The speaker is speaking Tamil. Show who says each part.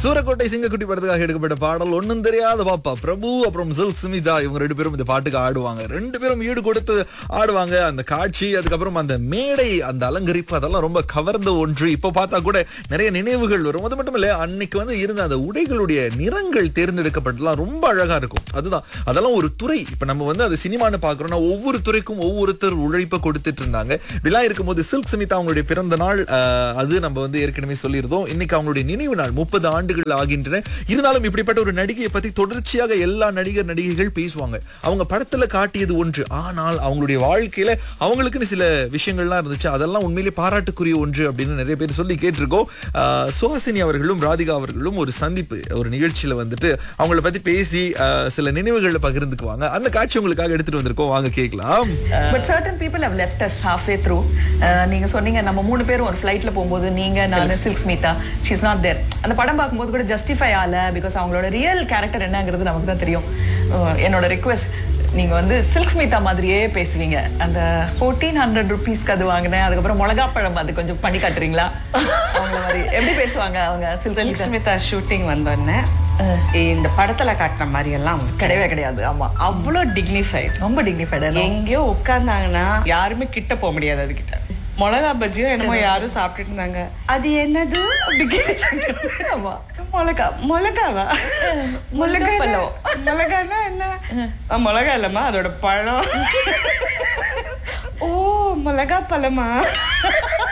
Speaker 1: சூரக்கோட்டை சிங்கக்குட்டி படத்துக்காக எடுக்கப்பட்ட பாடல் ஒண்ணும் தெரியாத பாப்பா பிரபு அப்புறம் சில்க் சுமிதா இவங்க ரெண்டு பேரும் இந்த பாட்டுக்கு ஆடுவாங்க ரெண்டு பேரும் ஈடு கொடுத்து ஆடுவாங்க அந்த காட்சி அதுக்கப்புறம் அந்த மேடை அந்த அலங்கரிப்பு அதெல்லாம் ரொம்ப கவர்ந்த ஒன்று இப்போ பார்த்தா கூட நிறைய நினைவுகள் வரும் அது மட்டும் இல்ல அன்னைக்கு வந்து இருந்த அந்த உடைகளுடைய நிறங்கள் தேர்ந்தெடுக்கப்பட்டதெல்லாம் ரொம்ப அழகா இருக்கும் அதுதான் அதெல்லாம் ஒரு துறை இப்ப நம்ம வந்து அது சினிமான்னு பாக்குறோம்னா ஒவ்வொரு துறைக்கும் ஒவ்வொருத்தர் உழைப்பை கொடுத்துட்டு இருந்தாங்க இப்படிலாம் இருக்கும்போது சில்க் சுமிதா அவங்களுடைய பிறந்த நாள் ஆஹ், அது நம்ம வந்து ஏற்கனவே சொல்லியிருந்தோம் இன்னைக்கு அவங்களுடைய நினைவு நாள் முப்பது ஆண்டுகள் ஆகின்றன இருந்தாலும் இப்படிப்பட்ட ஒரு நடிகையை பத்தி தொடர்ச்சியாக எல்லா நடிகர் நடிகைகள் பேசுவாங்க அவங்க படத்துல காட்டியது ஒன்று ஆனால் அவங்களுடைய வாழ்க்கையில அவங்களுக்குன்னு சில விஷயங்கள்லாம் இருந்துச்சு அதெல்லாம் உண்மையிலேயே பாராட்டுக்குரிய ஒன்று அப்படின்னு நிறைய பேர் சொல்லி கேட்டிருக்கோம் ஆஹ், சுஹாசினி அவர்களும் ராதிகா அவர்களும் ஒரு சந்திப்பு ஒரு நிகழ்ச்சியில வந்துட்டு அவங்கள பத்தி பேசி ஆஹ், சில நினைவுகளை பகிர்ந்துக்குவாங்க அந்த காட்சி உங்களுக்காக எடுத்துட்டு வந்திருக்கோம் வாங்க கேட்கலாம்
Speaker 2: but certain people have left us halfway through நீங்க சொன்னீங்க நம்ம மூணு பேரும் ஒரு ஃப்ளைட்ல போகும்போது நீங்க நான் Silk Smitha she's not there அந்த படம் பார்க்கும்போது கூட ஜஸ்டிஃபை ஆகல பிகாஸ் அவங்களோட ரியல் கேரக்டர் என்னங்கிறது நமக்கு தான் தெரியும் அஹ், என்னோட ரிக்வெஸ்ட் நீங்க வந்து சில்க் ஸ்மிதா மாதிரியே பேசுவீங்க அந்த ஃபோர்டீன் ஹண்ட்ரட் ருபீஸ்க்கு அது வாங்கினேன் அதுக்கப்புறம் மிளகா பழம் அது கொஞ்சம் பண்ணி காட்டுறீங்களா அவங்கள மாதிரி எப்படி பேசுவாங்க அவங்க சில்க்
Speaker 3: சில்க்
Speaker 2: ஸ்மிதா
Speaker 3: ஸ்மிதா ஷூட்டிங் வந்தோடனே இந்த படத்துல காட்டின மாதிரி எல்லாம் அவங்க
Speaker 2: கிடையவே கிடையாது ஆமா
Speaker 3: அவ்வளோ டிக்னிஃபைட்
Speaker 2: ரொம்ப டிக்னிஃபைடு
Speaker 3: எங்கேயோ உட்கார்ந்தாங்கன்னா யாருமே கிட்ட போக முடியாது அது கிட்ட மிளகா பஜ்ஜியோ என்னமோ யாரும் சாப்பிட்டுட்டு இருந்தாங்க அது என்னது அப்படி கேட்டாங்க
Speaker 2: ஆமா
Speaker 3: மிளகா மிளகாவா மிளகா
Speaker 2: பழம்.
Speaker 3: மிளகானா என்ன ஆ, மிளகா இல்லம்மா அதோட பழம் ஓ மிளகா பழமா